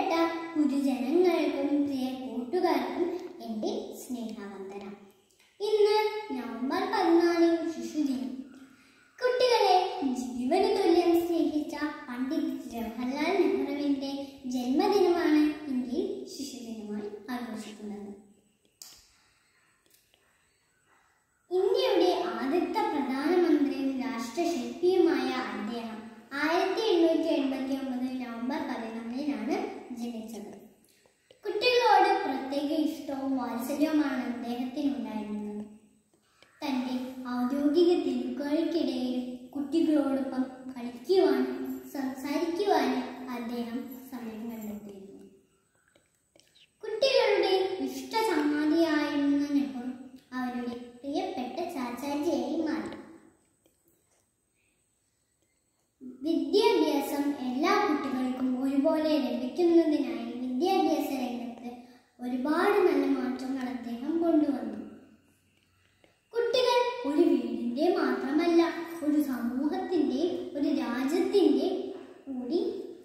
പ്രിയപ്പെട്ട ഗുരുജനങ്ങൾക്കും പ്രിയ കൂട്ടുകാർക്കും എൻ്റെ സ്നേഹവന്ദനം ഇന്ന് നവംബർ പതിനാല് ശിശുദിനം കുട്ടികളെ ജീവന് തുല്യം സ്നേഹിച്ച പണ്ഡിറ്റ് ജവഹർലാൽ നെഹ്റുവിന്റെ ജന്മദിനമാണ് ഇന്ത്യയിൽ ശിശുദിനമായി ആഘോഷിക്കുന്നത് ഇന്ത്യയുടെ ആദ്യത്തെ പ്രധാനമന്ത്രിയും രാഷ്ട്രശില്പിയുമായ അദ്ദേഹം ആയിരത്തി എണ്ണൂറ്റി എൺപത്തി ഒമ്പത് നവംബർ പതിനൊന്നിനാണ് ജനിച്ചത് കുട്ടികളോട് പ്രത്യേക ഇഷ്ടവും വാത്സല്യവുമാണ് അദ്ദേഹത്തിനുണ്ടായിരുന്നത് തന്റെ ഔദ്യോഗിക തിരുക്കുകൾക്കിടയിൽ കുട്ടികളോടൊപ്പം കളിക്കുവാനും സംസാരിക്കുവാനും അദ്ദേഹം സമയം കണ്ടെത്തിയിരുന്നു കുട്ടികളുടെ ഇഷ്ട ചങ്ങാതിയായിരുന്ന നെഹ്റു അവരുടെ പ്രിയപ്പെട്ട ചാച്ചാജിയായി മാറി വിദ്യാഭ്യാസം എല്ലാ കുട്ടികൾക്കും ഒരുപോലെ ലഭിക്കുന്നതിനായി വിദ്യാഭ്യാസ രംഗത്ത് ഒരുപാട് നല്ല മാറ്റങ്ങൾ അദ്ദേഹം കൊണ്ടുവന്നു കുട്ടികൾ ഒരു വീടിന്റെ മാത്രമല്ല ഒരു സമൂഹത്തിന്റെ ഒരു രാജ്യത്തിന്റെ കൂടി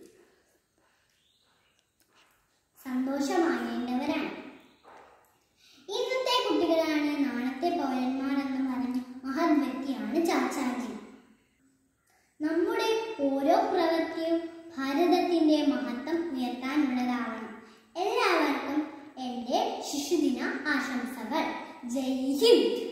സന്തോഷമാകേണ്ടവരാണ് ഇന്നത്തെ കുട്ടികളാണ് നാളത്തെ പൗരന്മാർ എന്ന് പറഞ്ഞ മഹത് വ്യക്തിയാണ് ചാച്ചാജി നമ്മുടെ ഓരോ പ്രവൃത്തിയും ഭാരതത്തിന്റെ മഹത്വം ഉയർത്താനുള്ളതാവണം എല്ലാവർക്കും എൻ്റെ ശിശുദിന ആശംസകൾ ജയ് ഹിന്ദ്